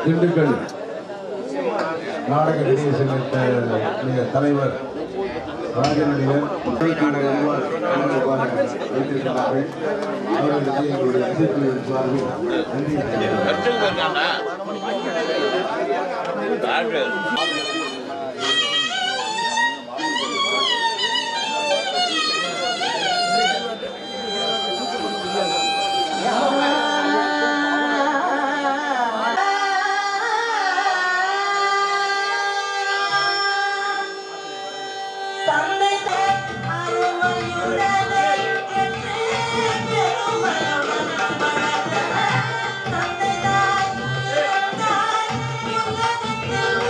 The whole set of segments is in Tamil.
திண்டுக்கல் நாடக நடிகர் சங்கத்தினுடைய தலைவர் ராஜநடிகர் நாடக நிர்வாக வைத்திருக்கிறார்கள் அவர்களுக்கு எங்களுடைய இசைக்குழு சார்பில் நன்றி தெரிவிக்கிறேன். தந்தை அருமையுடனே என்று பெருமையுடன் வளர்ந்த தந்தை தாய் இருந்தால் உலகத்தில்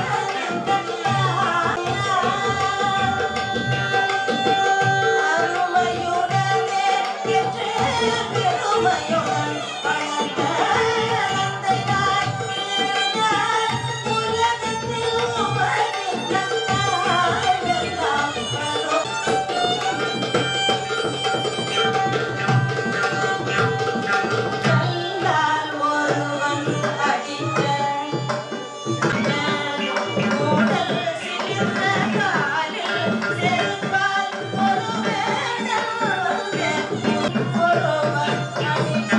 அருமையுடனே என்று பெருமையுடன் வளர்ந்த தந்தை தாய் இருந்தால் உலகத்தில் எல்லாம் கல்லால் ஒருவன் அடித்த கூடல் சிலிர்த்த காலில் செருப்பால் ஒரு வேடல் ஒருவன் அடித்த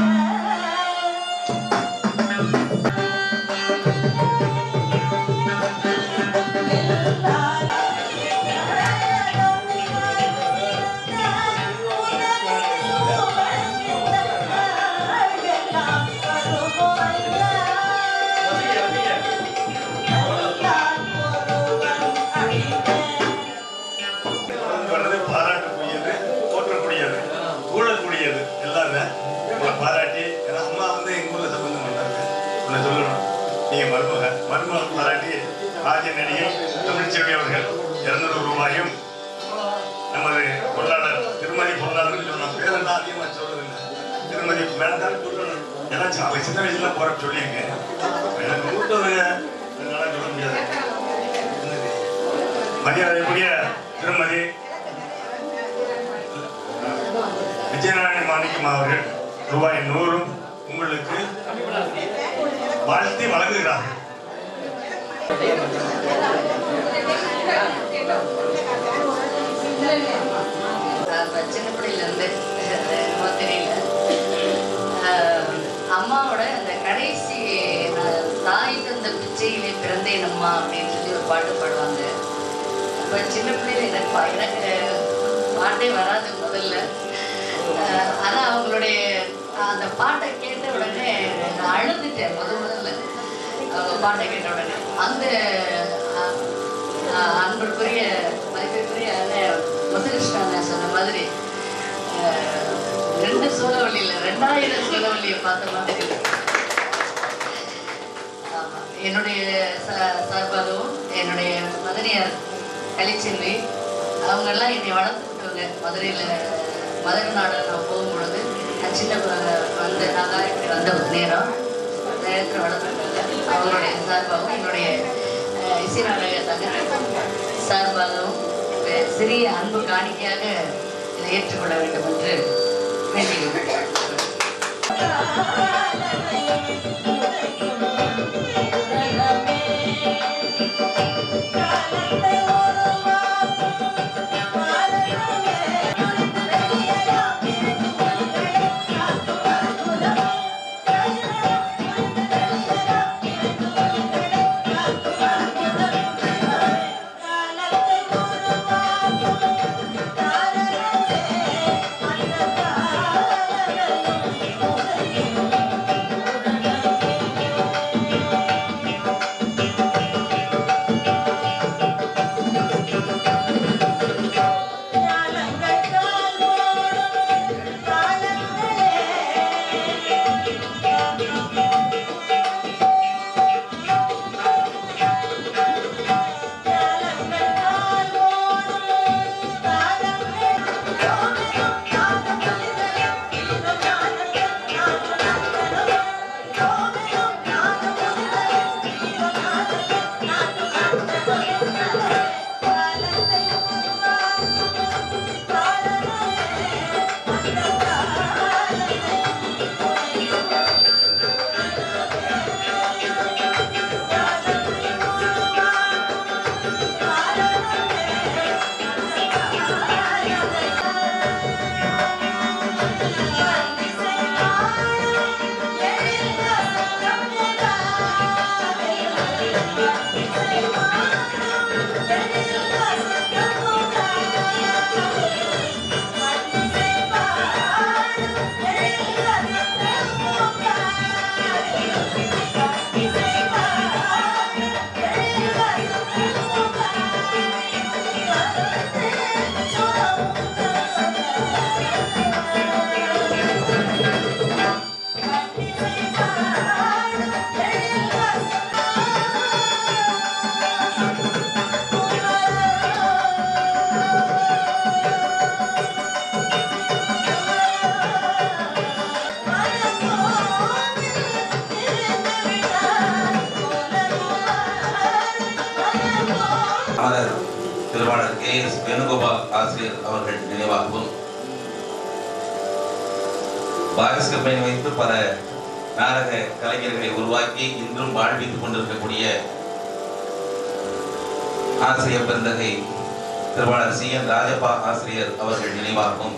வர்றது பாராட்டக்கூடியது போற்றக்கூடியது கூழக்கூடியது எல்லாமே உங்களை பாராட்டி ஏன்னா அம்மா வந்து எங்க ஊர்ல சம்பந்தம் பண்ணாங்க உன்னை சொல்லணும் நீங்க மருமக மருமக பாராட்டி ராஜ நடிகை தமிழ்ச்செல்வி அவர்கள் இருநூறு ரூபாயும் நமது பொருளாளர் திருமதி பொருளாளர் சொன்னோம் பேரெல்லாம் அதிகமா சொல்றதில்லை திருமதி வேண்டாம் சொல்லணும் ஏன்னா அவ சின்ன வயசுல போற சொல்லியிருக்கேன் எனக்கு மூத்தவங்க என்னால சொல்ல முடியாது என்னது? மரியாதைக்குரிய திருமதி விஜயநாராயண மாணிக்கம் அவர்கள் ரூபாய் நூறும் உங்களுக்கு வாழ்த்தி வழங்குகிறார்கள் நான் சின்ன பிள்ளையிலேருந்து தெரியல அம்மாவோட அந்த கடைசி நான் தாய் தந்த பிச்சையிலே பிறந்தேன் அம்மா அப்படின்னு சொல்லி ஒரு பாட்டு பாடுவாங்க அப்போ சின்ன பிள்ளையில எனக்கு பா- எனக்கு பாட்டே வராது முதல்ல அஹ், ஆனா அவங்களுடைய அந்த பாட்டை கேட்ட உடனே நான் அழுதுட்டேன் முத முதல்ல அவங்க பாட்டை கேட்ட உடனே அந்த அஹ், அஹ், அன்புக்குரிய மதிப்பிற்குரிய அண்ணன் முத்துகிருஷ்ணன் சொன்ன மாதிரி அஹ், ரெண்டு சூழவழியில் ரெண்டாயிரம் சூழவழியை பார்த்த மாதிரி இருக்கு. ஆமா. என்னுடைய ச- சார்பாகவும் என்னுடைய மதனியார் கலிச்செல்வி அவங்கெல்லாம் என்னை வளர்த்து விட்டவங்க மதுரையில் மதுரை நாடு நான் போகும்பொழுது நான் சின்ன ப- வந்து நாங்கள் இப்படி வந்த ஒரு நேரம் அந்த நேரத்தில் வளர்த்துருக்காங்க அவங்களுடைய சார்பாகவும் என்னுடைய அஹ், இசை நாடக தங்க சார்பாகவும் இந்த சிறிய அன்பு காணிக்கையாக இதை ஏற்றுக்கொள்ள வேண்டும் என்று வேண்டுகிறேன் காலத்தை ஆனர் திருவாளர் கே எஸ் வேணுகோபால் ஆசிரியர் அவர்கள் நினைவாகவும் பாரிஸ் கம்பெனி வைத்து பல நாடக கலைஞர்களை உருவாக்கி இன்றும் வாழ்வித்துக் கொண்டிருக்கக்கூடிய ஆசிரியர் பெருந்தகை திருவாளர் சி என் ராஜப்பா ஆசிரியர் அவர்கள் நினைவாகவும்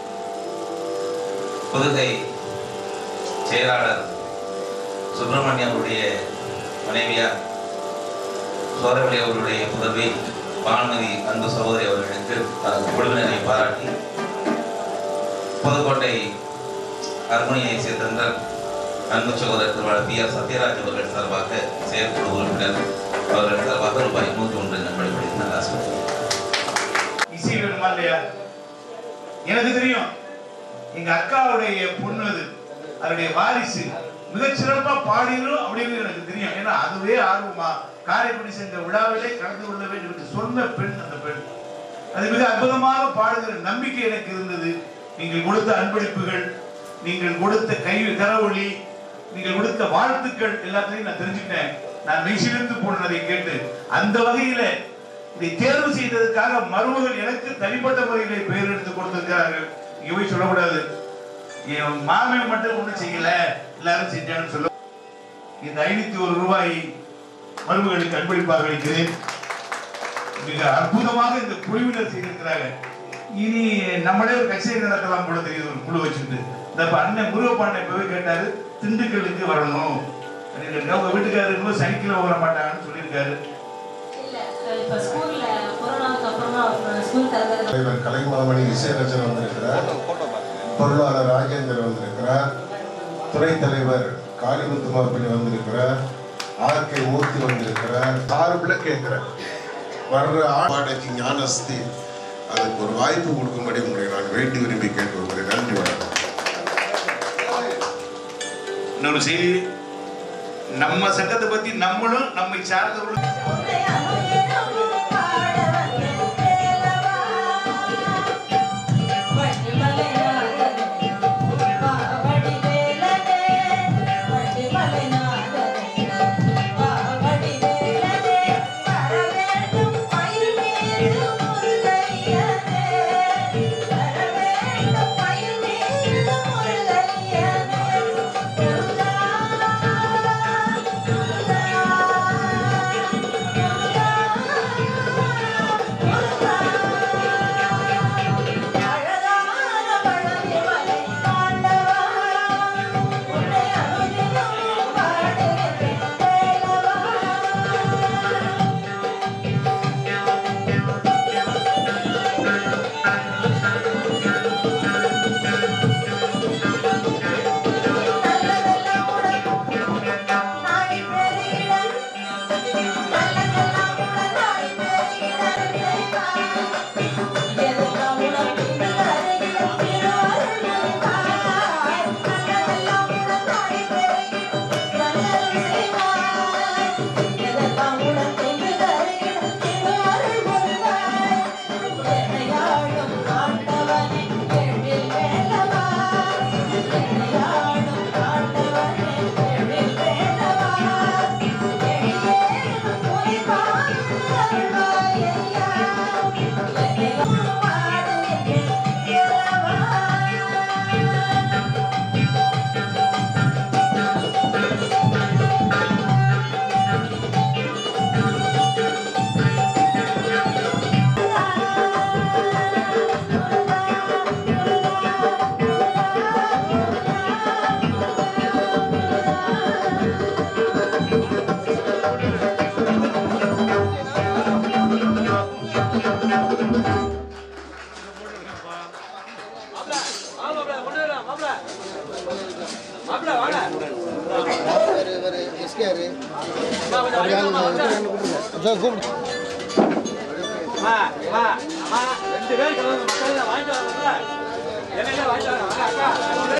புதுகை செயலாளர் சுப்பிரமணியம் அவருடைய மனைவியார் சோரவழி அவர்களுடைய புதல்வி வான்மதி அன்பு சகோதரி அவர்களுக்கு தனது குழுவினரை பாராட்டி புதுக்கோட்டை அர்மணியை சேர்ந்த அன்பு சகோதரர் திருவாளர் பி ஆர் சத்யராஜ் அவர்கள் சார்பாக செயற்குழு உறுப்பினர் அவர்கள் சார்பாக ரூபாய் நூற்றி ஒன்று நன்மை படித்த ஆசிரியர் இசை வேணுமா இல்லையா எனக்கு தெரியும் எங்க அக்காவுடைய பொண்ணு அது அவருடைய வாரிசு மிகச் சிறப்பா பாடிடும் அப்படின்னு எனக்கு தெரியும் ஏன்னா அதுவே ஆர்வமா காரைக்குடி சென்ற விழாவிலே கலந்து கொள்ள வேண்டும் என்று சொன்ன பெண் அந்த பெண் அது மிக அற்புதமாக பாடுகிற நம்பிக்கை எனக்கு இருந்தது நீங்கள் கொடுத்த அன்பளிப்புகள் நீங்கள் கொடுத்த கை கரவொளி நீங்கள் கொடுத்த வாழ்த்துக்கள் எல்லாத்தையும் நான் தெரிஞ்சுக்கிட்டேன் நான் மெய்சிலிருந்து போனதை கேட்டு அந்த வகையில இதை தேர்வு செய்ததற்காக மருமகள் எனக்கு தனிப்பட்ட முறையிலே பெயர் எடுத்து கொடுத்திருக்கிறார்கள் இங்க போய் சொல்லக்கூடாது என் மாமன் மட்டும் ஒண்ணும் செய்யல எல்லாரும் செஞ்சாங்கன்னு சொல்ல இந்த ஐநூத்தி ஒரு ரூபாய் மருமகளுக்கு அன்பளிப்பாக அளிக்கிறேன் மிக அற்புதமாக இந்த குழுவினர் செய்திருக்கிறாங்க இனி நம்மளே ஒரு கச்சேரி நடத்தலாம் போல தெரியுது ஒரு குழு வச்சுட்டு இந்த இப்ப அண்ணன் முருகப்பாண்டன் இப்பவே கேட்டாரு திண்டுக்கல்லுக்கு வரணும் அப்படின்னு உங்க வீட்டுக்காரர் இன்னும் சனிக்கிழமை வர மாட்டாங்கன்னு சொல்லியிருக்காரு இல்ல இப்ப ஸ்கூல்ல கொரோனாவுக்கு அப்புறமா ஸ்கூல் திறந்ததுக்கு தலைவர் கலைமாமணி இசையரசர் வந்திருக்கிறார் பொருளாளர் ராஜேந்தர் வந்திருக்கிறார் துணைத் தலைவர் காளிமுத்து மாப்பிள்ளை வந்திருக்கிறார் ஆர் கே மூர்த்தி வந்திருக்கிறார் சார்பில் கேட்கிறேன் வர்ற ஆடைக்கு ஞானஸ்தி அதுக்கு ஒரு வாய்ப்பு கொடுக்கும்படி உங்களை நான் வேண்டி விரும்பி கேட்டுக்கொள்கிறேன் நன்றி வணக்கம் இன்னொரு செய்தி நம்ம சங்கத்தை பத்தி நம்மளும் நம்மை சார்ந்தவர்களும் உன்னை அனுதினமும் பாட வந்தேன் வேலவா. வள்ளிமலைநாதனே, வாவடி வேலனே. வள்ளிமலைநாதனே, வாவடி வேலனே. வரவேண்டும் மயில் மீது முருகையனே. வரவேண்டும் மயில் மீது முருகையனே. முருகா, முருகா. ரெண்டு பேரும் வாங்கிட்டு வரல என்ன வாங்கிட்டு வர அக்கா